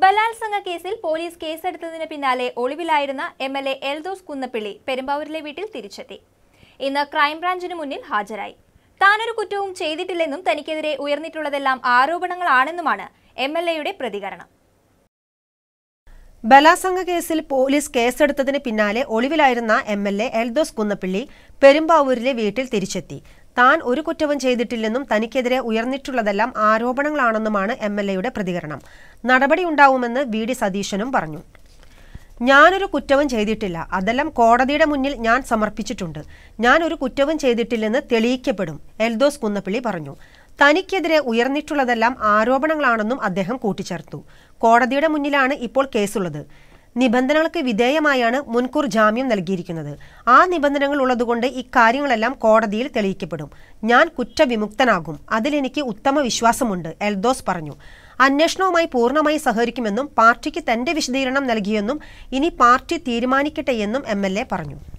ബലാത്സംഗ കേസിൽ പോലീസ് കേസെടുത്തതിന് പിന്നാലെ ഒളിവിലായിരുന്ന M L A Eldhose Kunnappilly പെരുമ്പാവൂരിലെ വീട്ടിൽ തിരിച്ചെത്തി ഇന്ന് ക്രൈംബ്രാഞ്ചിന് മുന്നിൽ ഹാജരായി താനൊരു കുറ്റവും ചെയ്തിട്ടില്ലെന്നും തനിക്കെതിരെ ഉയർന്നിട്ടുള്ളതെല്ലാം ആരോപണങ്ങളാണെന്നുമാണ് എം എൽ എയുടെ പ്രതികരണം ബലാത്സംഗ കേസിൽ പോലീസ് കേസെടുത്തതിന് പിന്നാലെ ഒളിവിലായിരുന്ന M L A Eldhose Kunnappilly പെരുമ്പാവൂരിലെ വീട്ടിൽ തിരിച്ചെത്തി താൻ ഒരു കുറ്റവും ചെയ്തിട്ടില്ലെന്നും തനിക്കെതിരെ ഉയർന്നിട്ടുള്ളതെല്ലാം ആരോപണങ്ങളാണെന്നുമാണ് എം എൽ എയുടെ പ്രതികരണം നടപടിയുണ്ടാവുമെന്ന് വി ഡി സതീശനും പറഞ്ഞു ഞാനൊരു കുറ്റവും ചെയ്തിട്ടില്ല അതെല്ലാം കോടതിയുടെ മുന്നിൽ ഞാൻ സമർപ്പിച്ചിട്ടുണ്ട് ഞാൻ ഒരു കുറ്റവും ചെയ്തിട്ടില്ലെന്ന് തെളിയിക്കപ്പെടും എൽദോസ് കുന്നപ്പിള്ളി പറഞ്ഞു തനിക്കെതിരെ ഉയർന്നിട്ടുള്ളതെല്ലാം ആരോപണങ്ങളാണെന്നും അദ്ദേഹം കൂട്ടിച്ചേർത്തു കോടതിയുടെ മുന്നിലാണ് ഇപ്പോൾ കേസുള്ളത് നിബന്ധനകൾക്ക് വിധേയമായാണ് മുൻകൂർ ജാമ്യം നൽകിയിരിക്കുന്നത് ആ നിബന്ധനകൾ ഉള്ളതുകൊണ്ട് ഇക്കാര്യങ്ങളെല്ലാം കോടതിയിൽ തെളിയിക്കപ്പെടും ഞാൻ കുറ്റവിമുക്തനാകും അതിലെനിക്ക് ഉത്തമ വിശ്വാസമുണ്ട് എൽദോസ് പറഞ്ഞു അന്വേഷണവുമായി പൂർണ്ണമായി സഹകരിക്കുമെന്നും പാർട്ടിക്ക് തന്റെ വിശദീകരണം നൽകിയെന്നും ഇനി പാർട്ടി തീരുമാനിക്കട്ടെ എന്നും എം പറഞ്ഞു